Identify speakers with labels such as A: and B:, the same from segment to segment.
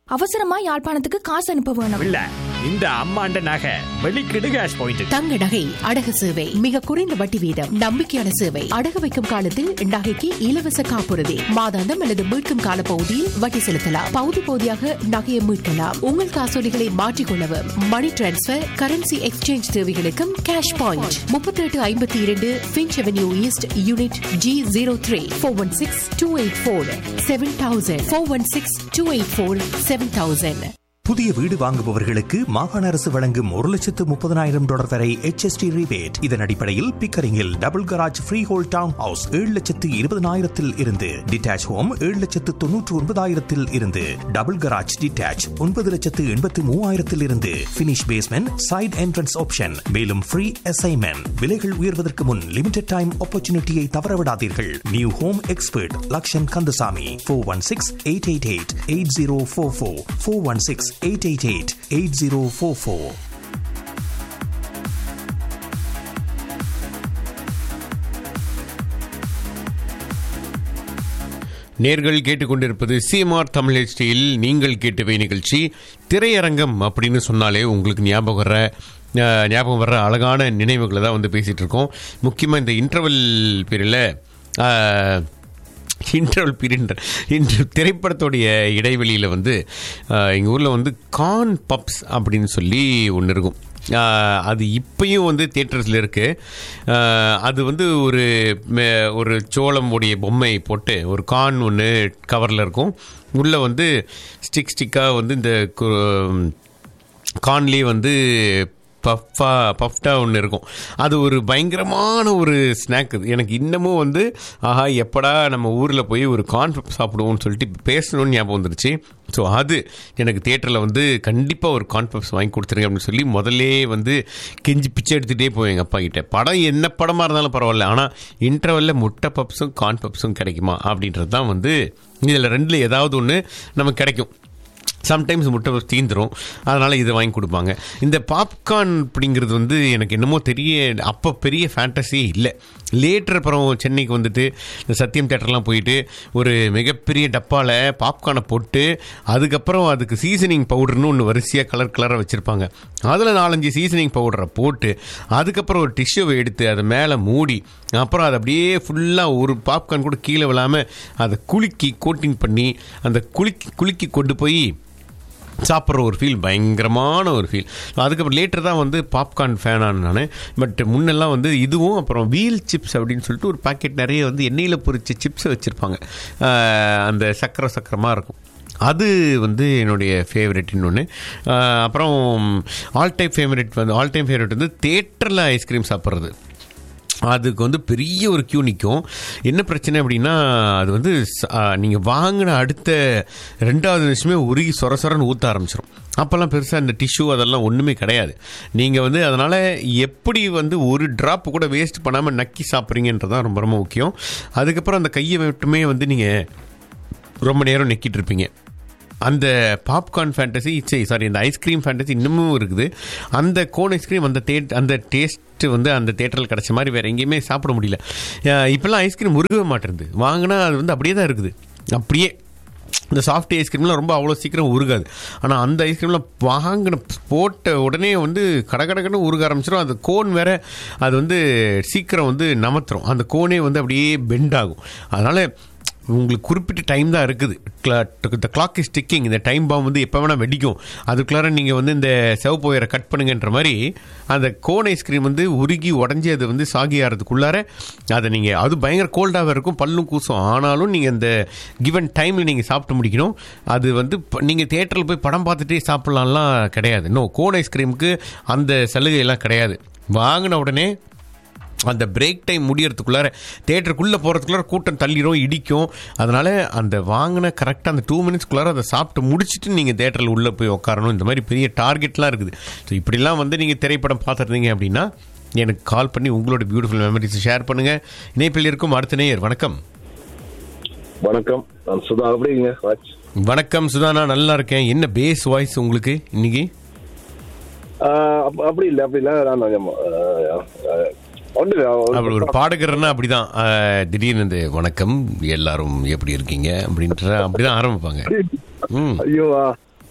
A: அவசரமா யாழ்ப்பாணத்துக்கு காசு அனுப்ப வேணும்
B: இல்ல இந்த அம்மாண்ட நகை வெளிக்கிடு கேஷ் பாயிண்ட்
C: தங்க நகை அடகு சேவை மிக குறைந்த வட்டி வீதம் நம்பிக்கையான சேவை அடகு வைக்கும் காலத்தில் நகைக்கு இலவச காப்புறுதி மாதாந்தம் அல்லது மீட்கும் கால பகுதியில் வட்டி செலுத்தலாம் பகுதி பகுதியாக நகையை மீட்கலாம் உங்கள் காசோலிகளை மாற்றிக்கொள்ளவும் மணி டிரான்ஸ்பர் கரன்சி எக்ஸ்சேஞ்ச் தேவைகளுக்கும் கேஷ் பாயிண்ட் முப்பத்தி எட்டு ஐம்பத்தி இரண்டு Finch avenue east unit G zero three four one six two eight four seven thousand four one six two eight four seven thousand
D: புதிய வீடு வாங்குபவர்களுக்கு மாகாண அரசு வழங்கும் ஒரு லட்சத்து முப்பதனாயிரம் டாலர் வரை HST rebate இதன் அடிப்படையில் பிக்கரிங்கில் double garage freehold town house ஏழு லட்சத்து இருபதனாயிரத்தில் இருந்து டிட்டாச் ஹோம் ஏழு லட்சத்து தொன்னூற்று ஒன்பதாயிரத்தில் இருந்து டபுள் கராஜ் டிட்டாச் ஒன்பது லட்சத்து எண்பத்து மூவாயிரத்தில் இருந்து finish basement side entrance option மேலும் ஃப்ரீ அசைன்மெண்ட் விலைகள் உயர்வதற்கு முன் லிமிடெட் டைம் ஆப்பர்ச்சுனிட்டியை தவறவிடாதீர்கள் new home expert Lakshan Kandasamy four one six eight eight eight eight zero four four four one six eight eight eight eight zero four four
E: நேர்கள் கேட்டுக்கொண்டிருப்பது CMR Tamil ஹெச்டியில் நீங்கள் கேட்டவை நிகழ்ச்சி திரையரங்கம் அப்படின்னு சொன்னாலே உங்களுக்கு ஞாபகம் வர்ற அஹ், ஞாபகம் வர்ற அழகான நினைவுகளை தான் வந்து பேசிகிட்டு இருக்கோம் முக்கியமாக இந்த இன்டர்வல் பீரியடில் இன்டர்வல் பீரியட் இன்று திரைப்படத்துடைய இடைவெளியில் வந்து எங்கள் ஊரில் வந்து கான் பப்ஸ் அப்படின்னு சொல்லி ஒன்று இருக்கும் ஆஹ் அது இப்பயும் வந்து தியேட்டர்ஸில் இருக்குது அது வந்து ஒரு மே- ஒரு சோளம் உடைய பொம்மை போட்டு ஒரு கான் ஒன்று கவரில் இருக்கும் உள்ளே வந்து ஸ்டிக் ஸ்டிக்காக வந்து இந்த கு- கான்லேயே வந்து பஃபா பஃப்டா ஒன்று இருக்கும் அது ஒரு பயங்கரமான ஒரு ஸ்நாக் இது எனக்கு இன்னமும் வந்து ஆஹா எப்படா நம்ம ஊரில் போய் ஒரு கார்ன் பப் சாப்பிடுவோம்னு சொல்லிட்டு பேசணும்னு ஞாபகம் வந்துருச்சு ஸோ அது எனக்கு தியேட்டரில் வந்து கண்டிப்பாக ஒரு கார்ன் பப்ஸ் வாங்கி கொடுத்துருங்க அப்படின்னு சொல்லி முதல்லே வந்து கெஞ்சி பிச்சை எடுத்துகிட்டே போவேன் எங்கள் அப்பா கிட்ட படம் என்ன படமாக இருந்தாலும் பரவாயில்ல ஆனால் இன்டர்வலில் முட்டை பப்ஸும் கார்ன் பப்ஸும் கிடைக்குமா அப்படின்றது தான் வந்து இதில் ரெண்டில் ஏதாவது ஒன்று நமக்கு கிடைக்கும் சம்டைம்ஸ் முட்டை பப்ஸ் தீந்துரும் அதனால் இதை வாங்கி கொடுப்பாங்க இந்த பாப்கார்ன் அப்படிங்கிறது வந்து எனக்கு என்னமோ தெரிய அப்போ பெரிய ஃபேண்டஸியே இல்லை லேட்டர் அப்புறம் சென்னைக்கு வந்துட்டு இந்த சத்தியம் தேட்டர்லாம் போயிட்டு ஒரு மிகப்பெரிய டப்பாவில் பாப்கார்னை போட்டு அதுக்கப்புறம் அதுக்கு சீசனிங் பவுடர்னு ஒன்று வரிசையாக கலர் கலராக வச்சுருப்பாங்க அதில் நாலஞ்சு சீசனிங் பவுடரை போட்டு அதுக்கப்புறம் ஒரு டிஷ்யூவை எடுத்து அதை மேலே மூடி அப்புறம் அதை அப்படியே ஃபுல்லாக ஒரு பாப்கார்ன் கூட கீழே விழாமல் அதை குலுக்கி கோட்டிங் பண்ணி அந்த குலுக்கி குலுக்கி கொண்டு போய் சாப்பிட்ற ஒரு ஃபீல் பயங்கரமான ஒரு ஃபீல் அதுக்கப்புறம் லேட்டர் தான் வந்து பாப்கார்ன் ஃபேனான நான் பட் முன்னெல்லாம் வந்து இதுவும் அப்புறம் வீல் சிப்ஸ் அப்படின்னு சொல்லிட்டு ஒரு பாக்கெட் நிறைய வந்து எண்ணெயில் பொரிச்ச சிப்ஸை வச்சுருப்பாங்க அந்த சக்கரை சக்கரமாக இருக்கும் அது வந்து என்னுடைய ஃபேவரெட் இன்னொன்று அப்புறம் ஆல் டைம் ஃபேவரெட் வந்து ஆல் டைம் ஃபேவரெட் வந்து தேட்டரில் ஐஸ்கிரீம் சாப்பிட்றது அதுக்கு வந்து பெரிய ஒரு கியூ நிற்கும் என்ன பிரச்சனை அப்படின்னா அது வந்து நீங்கள் வாங்கின அடுத்த ரெண்டாவது நிமிஷமே உருகி சொர சொரன்னு ஊற்ற ஆரம்பிச்சிடும் அப்போல்லாம் பெருசாக இந்த டிஷ்யூ அதெல்லாம் ஒன்றுமே கிடையாது நீங்கள் வந்து அதனால் எப்படி வந்து ஒரு ட்ராப் கூட வேஸ்ட் பண்ணாமல் நக்கி சாப்பிட்றீங்கன்றது தான் ரொம்ப ரொம்ப முக்கியம் அதுக்கப்புறம் அந்த கையை மட்டுமே வந்து நீங்கள் ரொம்ப நேரம் நெக்கிட்டு இருப்பீங்க அந்த பாப்கார்ன் ஃபேண்டசி சரி சாரி அந்த ஐஸ்கிரீம் ஃபேண்டசி இன்னமும் இருக்குது அந்த கோன் ஐஸ்கிரீம் அந்த தே அந்த டேஸ்ட் வந்து அந்த தேட்டரில் கிடச்ச மாதிரி வேறு எங்கேயுமே சாப்பிட முடியல அஹ் இப்போல்லாம் ஐஸ்கிரீம் உருகவே மாட்டேங்குது வாங்கினா அது வந்து அப்படியே தான் இருக்குது அப்படியே இந்த சாஃப்ட் ஐஸ்கிரீம்லாம் ரொம்ப அவ்வளோ சீக்கிரம் உருகாது ஆனால் அந்த ஐஸ்கிரீம்லாம் வாங்கின போட்ட உடனே வந்து கடகடகன்னு உருக ஆரம்பிச்சிடும் அந்த கோன் வேற அது வந்து சீக்கிரம் வந்து நமத்துரும் அந்த கோனே வந்து அப்படியே பெண்ட் ஆகும் அதனால் உங்களுக்கு குறிப்பிட்ட டைம் தான் இருக்குது த கிளாக் இஸ் டிக்கிங் இந்த டைம் பாம் வந்து எப்போ வேணால் வெடிக்கும் அதுக்குள்ளார நீங்கள் வந்து இந்த செவப்பு ஒயரை கட் பண்ணுங்கன்ற மாதிரி அந்த கோன் ஐஸ்கிரீம் வந்து உருகி உடஞ்சி அது வந்து சாகி ஆகிறதுக்குள்ளார அதை நீங்கள் அது பயங்கர கோல்டாக இருக்கும் பல்லும் கூசும் ஆனாலும் நீங்கள் இந்த கிவன் டைமில் நீங்கள் சாப்பிட்டு முடிக்கணும் அது வந்து நீங்கள் தேட்டரில் போய் படம் பார்த்துட்டே சாப்பிட்லாம்லாம் கிடையாது நோ கோன் ஐஸ்கிரீமுக்கு அந்த சலுகையெல்லாம் கிடையாது வாங்கின உடனே அந்த பிரேக் டைம் முடியறதுக்குள்ளார தேட்டருக்குள்ளே போகிறதுக்குள்ளார கூட்டம் தள்ளிடும் இடிக்கும் அதனால் அந்த வாங்கின கரெக்டாக அந்த டூ மினிட்ஸ்க்குள்ளார அதை சாப்பிட்டு முடிச்சுட்டு நீங்கள் தேட்டரில் உள்ளே போய் உட்காரணும் இந்த மாதிரி பெரிய டார்கெட்லாம் இருக்குது ஸோ இப்படிலாம் வந்து நீங்கள் திரைப்படம் பார்த்துருந்தீங்க அப்படின்னா எனக்கு கால் பண்ணி உங்களோட பியூட்டிஃபுல் மெமரிஸ் ஷேர் பண்ணுங்கள் இணைப்பில் இருக்கும் அடுத்த நேயர் வணக்கம்
F: வணக்கம் நான் சுதா எப்படிங்க ராஜ்
E: வணக்கம் சுதானா நல்லா இருக்கேன் என்ன பேஸ் வாய்ஸ் உங்களுக்கு இன்னைக்கு
F: ஆஹ் அப்ப- அப்படி இல்லை அப்படி இல்லை நான் கொஞ்சம், ஆஹ், ஆஹ், ஒண்ணும் இல்ல,
E: அப்படி ஒரு பாடகர்னா அப்படிதான் அஹ், திடீர்னு இந்த வணக்கம் எல்லாரும் எப்படி இருக்கீங்க அப்படின்ற அப்படிதான் ஆரம்பிப்பாங்க ம்
F: ஐயோ ஆ,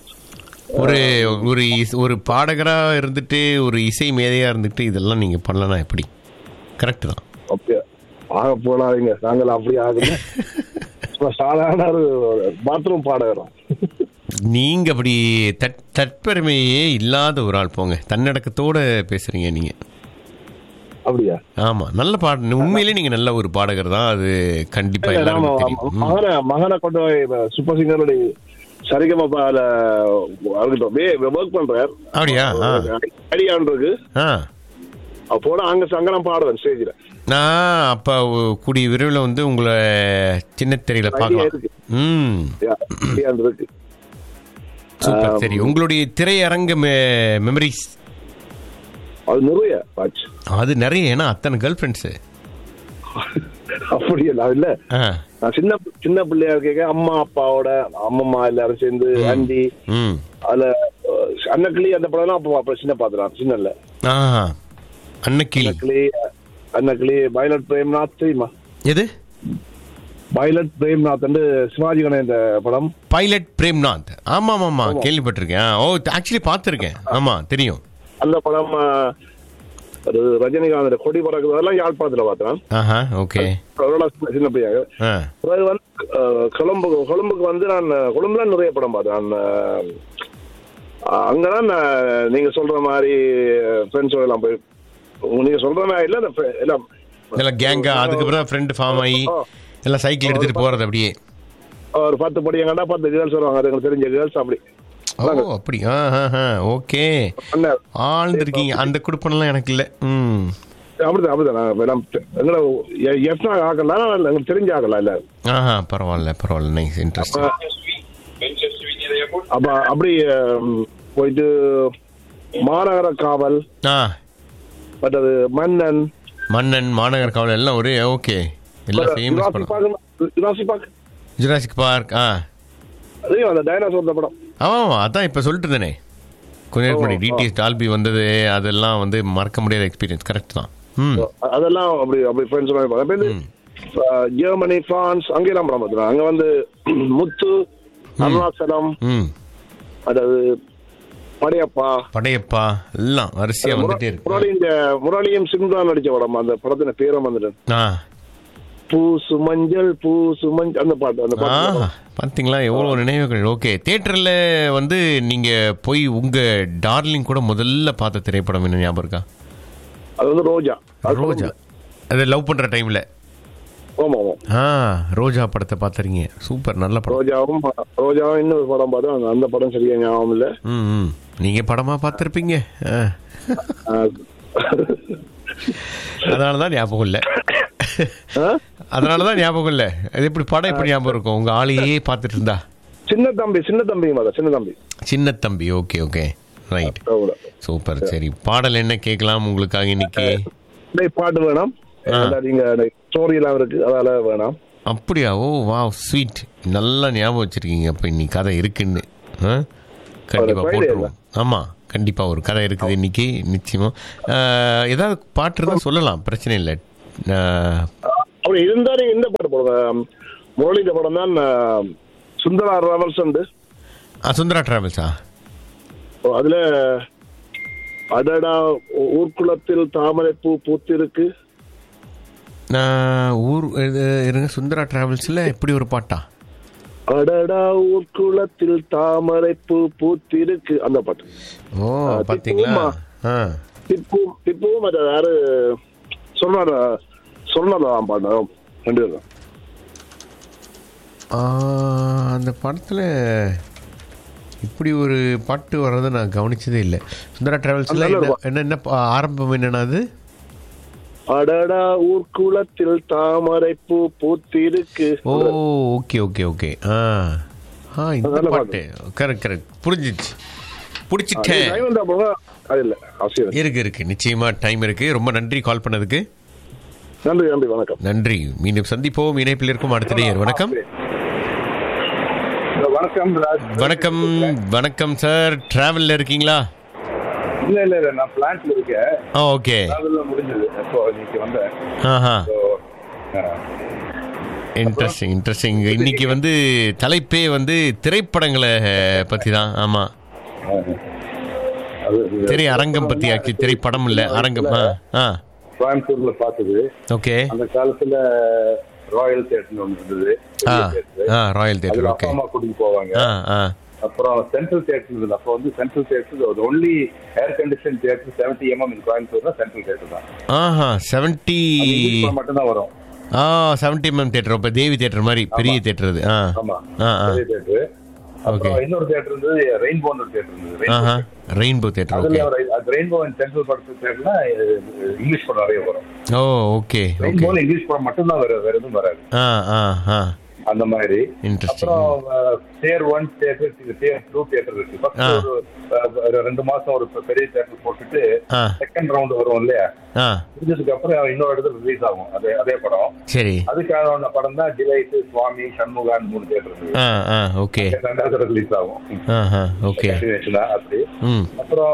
E: ஒரு ஒரு இஸ்- ஒரு பாடகரா இருந்துட்டு ஒரு இசை மேதையா இருந்துட்டு இதெல்லாம் நீங்க பண்ணலனா எப்படி கரெக்ட் தான்
F: அப்படியே ஆக போனாதீங்க நாங்கள் அப்படி ஆகுங்க சும்மா சாதாரண ஒரு பாத்ரூம் பாடகரம்
E: நீங்க அப்படி தட் தற்பெருமையே இல்லாத ஒரு ஆள் போங்க தன்னடக்கத்தோட பேசுறீங்க நீங்க
F: அப்படியா
E: ஆமா நல்ல பாட உண்மையிலேயே நீங்க நல்ல ஒரு பாடகர் தான் அது கண்டிப்பா
F: நாம
E: எல்லாருக்கும் தெரியும் ம்.
F: மகனை மகனை கொண்டு போய் இப்ப சூப்பர் சிங்கருடைய சரிகமப்பால ஒர்க் பண்றார்
E: அப்படியா ஆ.
F: ஐடியான் இருக்கு
E: ஆ
F: அப்போட அங்க சங்கடம் பாடுவேன் ஸ்டேஜ்ல
E: நான் அப்ப ஒ- கூடிய விரைவில் வந்து உங்களை சின்ன திரையில பார்க்கலாம்
F: இருக்கு.
E: ம்
F: ஐடியான் இருக்கு
E: சூப்பர் சரி உங்களுடைய திரையரங்க மெமரிஸ்
F: அது நிறைய ஆச்சு
E: அது நிறைய ஏன்னா அத்தனை கேர்ள் ஃப்ரெண்ட்ஸு
F: அப்படி எல்லாம் இல்ல
E: ஆ
F: நான் சின்ன சின்ன பிள்ளையா இருக்க அம்மா அப்பாவோட அம்மம்மா எல்லாரும் சேர்ந்து ஆண்டி
E: ம்
F: அதுல அஹ், அன்னக்கிளி அந்த படம் அப்போ அப்ப சின்ன பாத்துறான் சின்னல
E: ஆ அன்னக்கிளி
F: அன்னக்கிளி அன்னக்கிளி பைலட் பிரேம்நாத் தெரியுமா
E: எது
F: பைலட் பிரேம்நாத் வந்து சிவாஜி கணேசன் இந்த படம்
E: பைலட் பிரேம்நாத் ஆமா ஆமா ஆமா கேள்விப்பட்டிருக்கேன் ஆ, ஓ ஆக்சுவலி பார்த்துருக்கேன் ஆமா தெரியும்
F: அந்த படம் அஹ், ஒரு ரஜினிகாந்த் கொடி பறக்குது அதெல்லாம் யாழ்ப்பாணத்துல பார்த்தேன்
E: ஆஹா ஓகே
F: அதோட சின்ன- சின்ன பையன்
E: ஆ
F: பிறகு வந்து அஹ், கொழும்பு கொழும்புக்கு வந்து நான் கொழும்புல நிறைய படம் பார்த்தேன் நான் அஹ், அங்கதான் நான் நீங்க சொல்ற மாதிரி ஃப்ரெண்ட்ஸோட எல்லாம் போய் நீங்க சொல்ற மாதிரி இல்ல அந்த fri- எல்லாம்
E: எல்லாம் கேங்கா அதுக்கப்புறம் ஃப்ரெண்டு ஃபார்ம் ஆகி எல்லாம் சைக்கிள் எடுத்துட்டு போறது அப்படியே
F: ஒரு பத்து படி எங்கடா பத்து கேர்ள்ஸ் வருவாங்க அது எங்களுக்கு தெரிஞ்ச கேர்ள்ஸ் அப்படி
E: ஓ அப்படி ஆ ஆ ஓகே
F: அண்ணன்,
E: ஆழ்ந்திருக்கீங்க அந்த குடுப்பம்லாம் எனக்கு இல்லை ம்
F: அப்படிதான் அப்படிதான் நான் எல்லாம் தெ- எங்களை எஃப்னா ஆகலாம் எங்களுக்கு தெரிஞ்ச ஆகலாம் இல்ல
E: ஆஹா பரவாயில்ல பரவாயில்ல நைஸ் இன்ட்ரெஸ்ட்
F: அப்ப அப்படி அஹ், போயிட்டு மாநகர காவல்
E: ஆ
F: மற்றது மன்னன்
E: மன்னன் மாநகர் காவல் எல்லாம் ஒரே ஓகே எல்லாம் ஃபேமஸ்
F: ஜுராசிக்
E: படம்
F: park Jurassic Park
E: Jurassic Park ஆ
F: அதையும் அந்த டைனாசோர் படம்
E: ஆமாம் அதான் இப்போ சொல்லிட்டு இருந்தேனே கொஞ்ச நேரம் முன்னாடி டிடிஎஸ் டால்பி வந்தது அதெல்லாம் வந்து மறக்க முடியாத எக்ஸ்பீரியன்ஸ் கரெக்ட் தான் ம்
F: அதெல்லாம் அப்படி அப்படி ஃப்ரெண்ட்ஸ் அப்ப வந்து அஹ், ஜெர்மனி பிரான்ஸ் அங்கெல்லாம் படம் பார்த்துருவேன் அங்க வந்து முத்து அருணாச்சலம்
E: ம்
F: அதாவது படையப்பா
E: படையப்பா எல்லாம் வரிசையா வந்துட்டே இருக்கு
F: முரளி இந்த முரளியும் சிம்தான் நடிச்ச படம் அந்த படத்தின பேரும் வந்துட்டு
E: ஆ
F: பூ சுமஞ்சள் பூ சுமஞ்சள் அந்த பாட்டு அந்த
E: ஆ
F: பாட்டு
E: பார்த்தீங்களா எவ்வளோ நினைவுகள் ஓகே தேட்டரில் வந்து நீங்கள் போய் உங்கள் டார்லிங் கூட முதல்ல பார்த்த திரைப்படம் என்ன ஞாபகம் இருக்கா
F: அது வந்து ரோஜா அது
E: ரோஜா அது லவ் பண்ணுற டைமில்
F: ஆமா ஆமா
E: ஆ ரோஜா படத்தை பார்த்துறீங்க சூப்பர் நல்ல படம்
F: ரோஜாவும் ரோஜாவும் இன்னொரு படம் பார்த்தோம் அந்த- அந்த படம் சரியா ஞாபகம் இல்ல
E: ம் ம் நீங்கள் படமாக பார்த்துருப்பீங்க ஆ
F: அஹ்,
E: அதனால தான் ஞாபகம் இல்லை
F: அஹ்?
E: அதனால தான் ஞாபகம் இல்லை அது எப்படி படம் எப்படி ஞாபகம் இருக்கும் உங்கள் ஆளையே பார்த்துட்டு இருந்தா
F: சின்ன தம்பி சின்ன தம்பி மாதிரி சின்ன Thambi
E: Chinna Thambi okay okay right
F: அவ்வளவு.
E: சூப்பர் சரி பாடல் என்ன கேட்கலாம் உங்களுக்காக இன்னைக்கு
F: டேய், பாட்டு வேணாம்
E: ஆ.
F: நீங்க ஸ்டோரி எல்லாம் இருக்கு அதால வேணாம்
E: அப்படியா ஓ வா ஸ்வீட் நல்லா ஞாபகம் வச்சிருக்கீங்க அப்போ இன்னைக்கு கதை இருக்குன்னு ஆ? கண்டிப்பா
F: Friday
E: போட்டுருவோம் ஆமா கண்டிப்பா ஒரு கதை இருக்குது இன்னைக்கு நிச்சயமா ஆ, ஏதாவது பாட்டு இருந்தா சொல்லலாம் பிரச்சனை இல்லை ஆ,
F: அப்படி இருந்தா நீங்க இந்த பாட்டு போடுங்க முரளி இந்த படம் தான் அஹ், சுந்தரா ரவல்ஸ் உண்டு
E: ஆ, சுந்தரா டிராவல்ஸா
F: அதுல அடடா ஊ- ஊர்க்குளத்தில் தாமரை பூ பூத்திருக்கு
E: நான் ஊர் இது, இருங்க சுந்தரா டிராவல்ஸ்ல இப்படி ஒரு பாட்டா
F: அடடா ஊர்க்குளத்தில் தாமரை பூ பூத்திருக்கு அந்த பாட்டு
E: ஓ
F: ஆ,
E: பாத்தீங்களா
F: திப்புமா.
E: ஆ
F: திப்பு திப்புவும் அது யாரு சொன்னார சொன்னதான் பாட்டு ரெண்டு பேரும்
E: ஆ, அந்த படத்தில் இப்படி ஒரு பாட்டு வர்றதை நான் கவனிச்சதே இல்லை சுந்தரா டிராவல்ஸில்
F: நல்ல ஒரு
E: என்ன என்ன என்ன பா- ஆரம்பம் என்னன்னா அது
F: அடடா ஊர்க்குளத்தில் தாமரை பூ பூத்திருக்கு
E: ஓ ஓகே ஓகே ஓகே ஆ ஆ இந்த
F: நல்ல
E: பாட்டு கரெக்ட் கரெக்ட் புரிஞ்சிச்சு பிடிச்சிட்டேன்
F: டைம் வந்தா போங்க அது இல்ல அவசியம் இல்லை.
E: இருக்கு இருக்கு நிச்சயமா டைம் இருக்கு ரொம்ப நன்றி கால் பண்ணதுக்கு
F: நன்றி நன்றி வணக்கம்
E: நன்றி மீண்டும் சந்திப்போம் இணைப்பில் இருக்கும் அடுத்த நேயர் வணக்கம்
F: வணக்கம் ராஜ்
E: வணக்கம் வணக்கம் சார் டிராவல்ல இருக்கீங்களா
F: இல்ல இல்ல இல்ல நான் பிளான்ட்ல இருக்கேன்
E: ஆ ஓகே
F: அதெல்லாம் முடிஞ்சது இப்போ இன்னைக்கு வந்தேன்
E: ஆஹா
F: So, ஆ,
E: இன்ட்ரெஸ்டிங் இன்ட்ரெஸ்டிங் இன்னைக்கு வந்து தலைப்பே வந்து திரைப்படங்களை பற்றி தான் ஆமாம்
F: அது
E: திரை அரங்கம் பத்தி ஆக்கி திரைப்படம் இல்ல அரங்கம் ஆ ஆ
F: கோயம்புத்தூர்ல பார்த்தது
E: ஓகே
F: அந்த காலத்துல ராயல் தியேட்டர்னு ஒன்று இருந்தது
E: ஆ
F: பெரிய theatre.
E: ஆ ராயல்
F: அதுல
E: தியேட்டர்
F: அப்பா
E: ஓகே
F: அம்மா கூட்டிட்டு போவாங்க
E: ஆ ஆ
F: அப்புறம் சென்ட்ரல் தியேட்டர் இருந்தது அப்போ வந்து Central theatre only air condition theatre seventy MM இந்த கோயம்புத்தூர்ல சென்ட்ரல் தியேட்டர் தான்
E: ஆஹா செவன்டி
F: அது இங்கிலீஷ் படம் மட்டும்தான் வரும்
E: ஆ செவன்டி எம்எம் தியேட்டர் இப்போ தேவி தியேட்டர் மாதிரி பெரிய தியேட்டர் அது ஆ
F: ஆமா
E: ஆ ஆ
F: பெரிய தியேட்டர் அப்புறம்
E: Okay.
F: இன்னொரு தியேட்டர் இருந்தது ரெயின்போன்னு ஒரு தியேட்டர் இருந்தது Rainbow
E: ஆஹா
F: theatre.
E: ரெயின்போ தியேட்டர்
F: அதுல
E: ஓகே
F: ஒரு- அது ரெயின்போ அண்ட் சென்ட்ரல் படத்து தியேட்டர்னா இங்கிலீஷ் படம் நிறைய வரும்
E: ஓ ஓகே ஓகே
F: ரெயின்போல இங்கிலீஷ் படம் மட்டும்தான் வரும் வேற எதுவும் வராது
E: ஆ ஆ ஆ
F: அந்த மாதிரி
E: இன்ட்ரெஸ்டிங்
F: அப்புறம் there one theatre there two theatre இருக்கு First
E: ஆ.
F: ஒரு அஹ், ஒரு ரெண்டு மாசம் ஒரு பெரிய தியேட்டர் போட்டுட்டு
E: ஆ
F: செகண்ட் ரவுண்ட் வரும் இல்லையா
E: ஆ
F: முடிஞ்சதுக்கு அப்புறம் இன்னொரு இடத்துல ரிலீஸ் ஆகும் அதே அதே படம்
E: சரி
F: அதுக்கான படம் தான் டிலைட் சுவாமி சண்முகான் மூணு தியேட்டர் இருக்கு
E: ஆ ஆ ஓகே
F: ரெண்டாவது ரிலீஸ் ஆகும்
E: ஆஹா ஓகே
F: Continuation ஆ அப்படி
E: ம்
F: அப்புறம்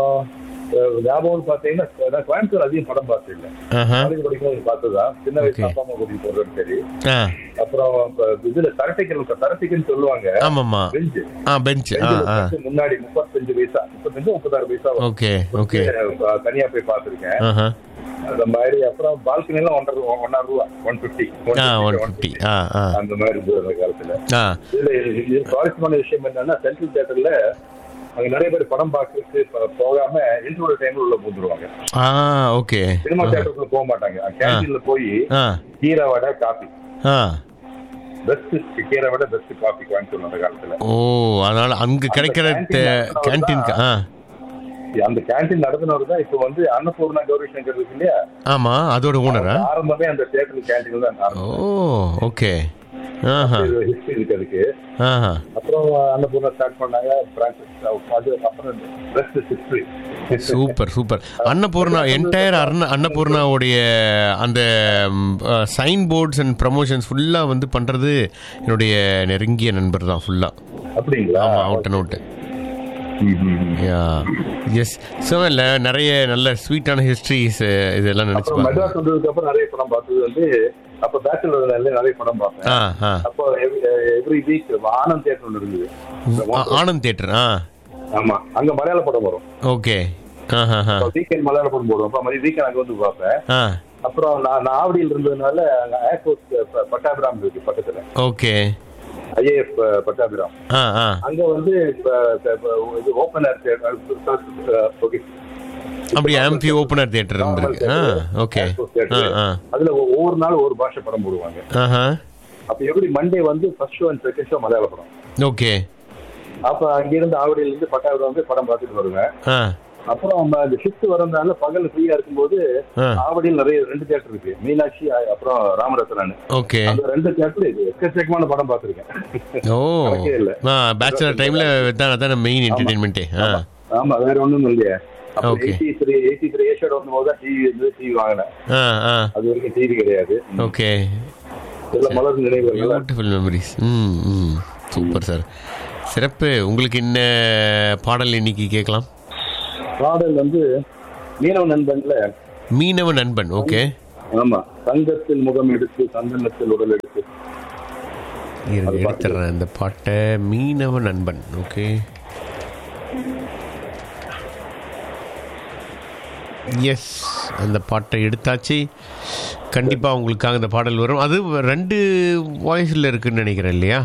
F: அஹ், ஞாபகம் பாத்தீங்கன்னா நான் கோயம்புத்தூர் அதிகம் படம் பார்த்தது இல்ல
E: ஆஹா
F: காலேஜ் படிக்கும்போது பார்த்ததுதான் சின்ன வயசு
E: Okay.
F: அப்பா அம்மா கூட்டிட்டு போறது சரி
E: ஆ
F: அப்புறம் இப்ப இதுல தரட்டைக்கல் தரட்டைக்குன்னு சொல்லுவாங்க
E: ஆமாம்மா
F: பெஞ்சு
E: ஆ பெஞ்ச் ஆ ஆ
F: முன்னாடி முப்பத்தஞ்சு பைசா முப்பத்தஞ்சு முப்பத்தாறு பைசா வரும்.
E: ஓகே ஓகே
F: அஹ், தனியா போய் பார்த்திருக்கேன்
E: ஆஹா
F: அந்த மாதிரி அப்புறம் பால்கனி எல்லாம் ஒன்றரை ரூபா ஒன்னா ரூபா ஒன் பிப்டி
E: ஆ ஒன் ஃபிஃப்டி ஆ ஆ
F: அந்த மாதிரி இருந்தது அந்த காலத்துல
E: ஆ
F: இதுல இது- இது சுவாரஸ்யமான விஷயம் என்னன்னா சென்ட்ரல் தியேட்டர்ல அங்க நிறைய பேர் படம் பார்க்கறதுக்கு ப- போகாம இன்டர்வல் டைம்ல உள்ள பூந்துருவாங்க
E: ஆ ஓகே
F: சினிமா தியேட்டருக்குள்ள போக மாட்டாங்க கேன்டீன்ல போய்
E: ஆ
F: கீரை வடை காபி
E: ஆ
F: பெஸ்ட் கீரை வடை பெஸ்ட் காபி கோயம்புத்தூர் அந்த காலத்துல
E: ஓ அதனால அங்க கிடைக்கிற கேன்டீன் ஆ
F: அந்த கேன்டீன் நடத்தினவர் தான் இப்போ வந்து அன்னபூர்ணா கௌரி சங்கர் இருக்கு இல்லையா
E: ஆமா அதோட ஓனரா
F: ஆரம்பமே அந்த தியேட்டர் கேன்டீன் தான்
E: ஓ ஓகே ஆஹா
F: ஹிஸ்டரி இருக்கு அதுக்கு
E: ஆஹா
F: அப்புறம் அன்னபூர்ணா ஸ்டார்ட் பண்ணாங்க பிரான்சஸ் அது அப்புறம் rest history
E: super super Annapurna entire அர்ண அன்னபூர்ணாவுடைய அந்த சைன் போர்ட்ஸ் அண்ட் ப்ரமோஷன்ஸ் ஃபுல்லாக வந்து பண்ணுறது என்னுடைய நெருங்கிய நண்பர் தான் ஃபுல்லாக
F: அப்படிங்களா
E: ஆமாம் out and out yeah yes so இல்லை நிறைய நல்ல ஸ்வீட்டான ஹிஸ்ட்ரிஸ் இதெல்லாம் நினச்சி
F: அப்புறம்
E: பாருங்க
F: மெட்ராஸ் வந்ததுக்கு அப்புறம் நிறைய படம் பார்த்தது வந்து அப்ப பேச்சுலர் நிறைய படம் பார்த்தேன்
E: ஆ ஆ
F: அப்போ எவ்ரி வீக் ஆனந்த் தியேட்டர் ஒன்று இருந்தது
E: ஆ, ஆனந்த் தேட்டர் ஆ
F: ஆமா அங்க மலையாள படம் வரும்
E: ஓகே ஆ ஆ ஆ
F: வீக்கெண்ட் மலையாள படம் போடுவோம் அப்ப மாதிரி வீக்கெண்ட் அங்க வந்து பார்ப்பேன்
E: ஆ
F: அப்புறம் நான் நான் ஆவடியில் இருந்ததுனால அங்க ஏர்போர்ட் பட்டாபிராம் இருக்கு பக்கத்துல
E: ஓகே
F: ஐஏஎஃப் பட்டாபிராம்
E: ஆ ஆ
F: அங்க வந்து இப்ப இப்ப இது ஓப்பன் ஏர் ஓகே
E: அப்படி ஆம்பி ஓப்பனர் தேட்டர் இருந்திருக்கு ஆ ஓகே ஆ ஆ
F: அதுல ஒவ்வொரு நாள் ஒரு பாஷை படம் போடுவாங்க
E: ஆஹா
F: அப்ப எப்படி மண்டே வந்து first show and second show Malayalam படம்
E: ஓகே
F: அப்ப அங்கிருந்து ஆவடியில இருந்து பட்டாபுரம் வந்து படம் பார்த்துட்டு வருவேன்
E: ஆ
F: அப்புறம் நம்ம அந்த ஷிஃப்ட் வரதுனால பகல் ஃப்ரீயா இருக்கும்போது
E: ஆ.
F: ஆவடியில் நிறைய ரெண்டு தியேட்டர் இருக்கு மீனாட்சி அ- அப்புறம் ராமரத்னன்
E: ஓகே
F: அந்த ரெண்டு தியேட்டர் எக்கச்சக்கமான படம் பார்த்திருக்கேன்
E: ஓ
F: கணக்கே இல்ல.
E: ஆ பேச்சுலர் டைம்ல தான் அதான் மெயின் என்டர்டைன்மெண்ட்டே ஆ
F: ஆமா வேற ஒண்ணும் இல்லையே
E: Okay.
F: Eighty three eighty three ஏஷியோட வரும்போது தான் டிவி இருந்து டிவி வாங்கினேன்
E: ஆ ஆ
F: அது வரைக்கும் டிவி கிடையாது
E: ஓகே
F: இதெல்லாம் மலர் நினைவுகள்
E: பியூட்டிஃபுல் மெமரிஸ் ம் ம் சூப்பர் சார் சிறப்பு உங்களுக்கு என்ன பாடல் இன்னைக்கு கேட்கலாம்
F: பாடல் வந்து மீனவ நண்பன்ல
E: மீனவ நண்பன் ஓகே
F: ஆமா தங்கத்தில் முகம் எடுத்து சந்தனத்தில் உடல் எடுத்து
E: இருங்க எடுத்துறேன் இந்த பாட்டை மீனவ நண்பன் ஓகே எஸ் அந்த பாட்டை எடுத்தாச்சு கண்டிப்பாக உங்களுக்காக இந்த பாடல் வரும் அது ரெண்டு வாய்ஸில் இருக்குன்னு நினைக்கிறேன் இல்லையா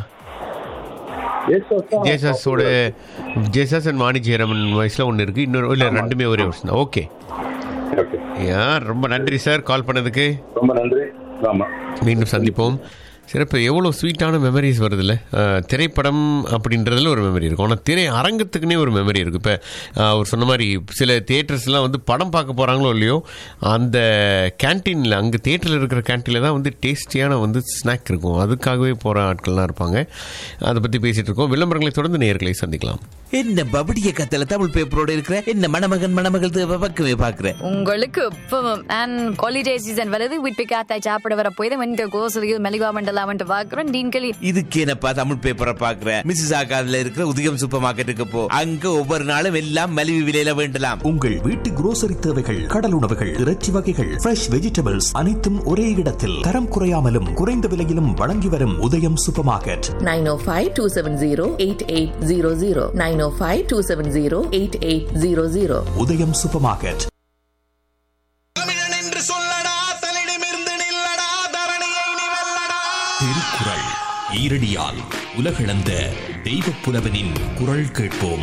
E: ஜேசஸோட ஜேசஸ் அண்ட் வாணி ஜெயராமன் வாய்ஸில் ஒன்று இருக்குது இன்னொரு இல்லை ரெண்டுமே ஒரே வருஷம் தான் ஓகே
F: ஓகே
E: யா ரொம்ப நன்றி சார் கால் பண்ணதுக்கு
F: ரொம்ப நன்றி ஆமா
E: மீண்டும் சந்திப்போம் சிறப்பு எவ்வளோ ஸ்வீட்டான மெமரிஸ் வருதுல்ல அஹ், திரைப்படம் அப்படின்றதுல ஒரு மெமரி இருக்கும் ஆனால் திரை அரங்கத்துக்குனே ஒரு மெமரி இருக்குது இப்போ அவர் சொன்ன மாதிரி சில தியேட்டர்ஸ்லாம் வந்து படம் பார்க்க போகிறாங்களோ இல்லையோ அந்த கேன்டீனில் அங்கே தியேட்டரில் இருக்கிற கேன்டீனில் தான் வந்து டேஸ்டியான வந்து ஸ்நாக் இருக்கும் அதுக்காகவே போகிற ஆட்கள்லாம் இருப்பாங்க அதை பற்றி பேசிகிட்டு இருக்கோம் விளம்பரங்களை தொடர்ந்து நேர்களை சந்திக்கலாம்
G: என்ன பபடிய கத்தல தமிழ் பேப்பரோட இருக்கிற என்ன மணமகன் மணமகள் தேவை பக்கமே பாக்குறேன்
H: உங்களுக்கு இப்பவும் அண்ட் ஹாலிடே சீசன் வருது வீட்டு காத்தாய் சாப்பிட வர போய் இந்த கோசலியில் மெலிவா மண்டலா சொல்லலாம்னு பாக்குறோம் டீன் களி
G: இதுக்கு என்னப்பா தமிழ் பேப்பரை பாக்குற மிஸ்ஸஸ் ஆகாதுல இருக்கிற உதயம் சூப்பர் மார்க்கெட்டுக்கு போ அங்க ஒவ்வொரு நாளும் எல்லாம் மலிவு விலையில வேண்டலாம்
D: உங்கள் வீட்டு குரோசரி தேவைகள் கடல் உணவுகள் இறைச்சி வகைகள் ஃப்ரெஷ் வெஜிடபிள்ஸ் அனைத்தும் ஒரே இடத்தில் தரம் குறையாமலும் குறைந்த விலையிலும் வழங்கி வரும் உதயம் சூப்பர் மார்க்கெட்
I: 905-270-8800 905-270-8800
D: உதயம் சூப்பர் மார்க்கெட்
J: தமிழன் என்று சொல்லடா தலிடமிருந்து நில்லடா தரணியை நீ வெல்லடா
D: திருக்குறள் ஈரடியால் உலகளந்த தெய்வப் புலவனின் குரல் கேட்போம்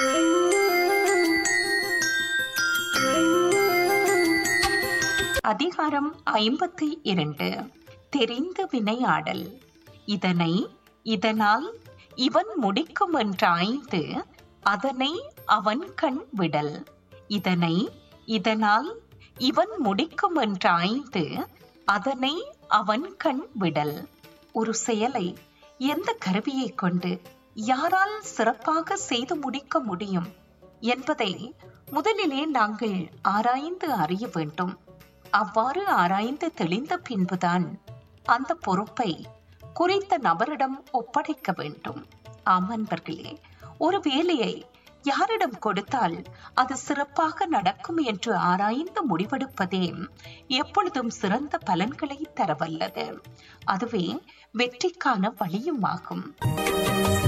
K: அதிகாரம் ஐம்பத்தி இரண்டு தெரிந்து வினையாடல் இதனை இதனால் இவன் முடிக்கும் என்றாய்ந்து அதனை அவன் கண் விடல் இதனை இதனால் இவன் முடிக்கும் என்றாய்ந்து அதனை அவன் கண் விடல் ஒரு செயலை எந்த கருவியை கொண்டு யாரால் சிறப்பாக செய்து முடிக்க முடியும் என்பதை முதலிலே நாங்கள் ஆராய்ந்து அறிய வேண்டும் அவ்வாறு ஆராய்ந்து தெளிந்த பின்புதான் அந்த பொறுப்பை குறித்த நபரிடம் ஒப்படைக்க வேண்டும் ஆம் அன்பர்களே ஒரு வேலையை யாரிடம் கொடுத்தால் அது சிறப்பாக நடக்கும் என்று ஆராய்ந்து முடிவெடுப்பதே எப்பொழுதும் சிறந்த பலன்களை தரவல்லது அதுவே வெற்றிக்கான வழியும் ஆகும்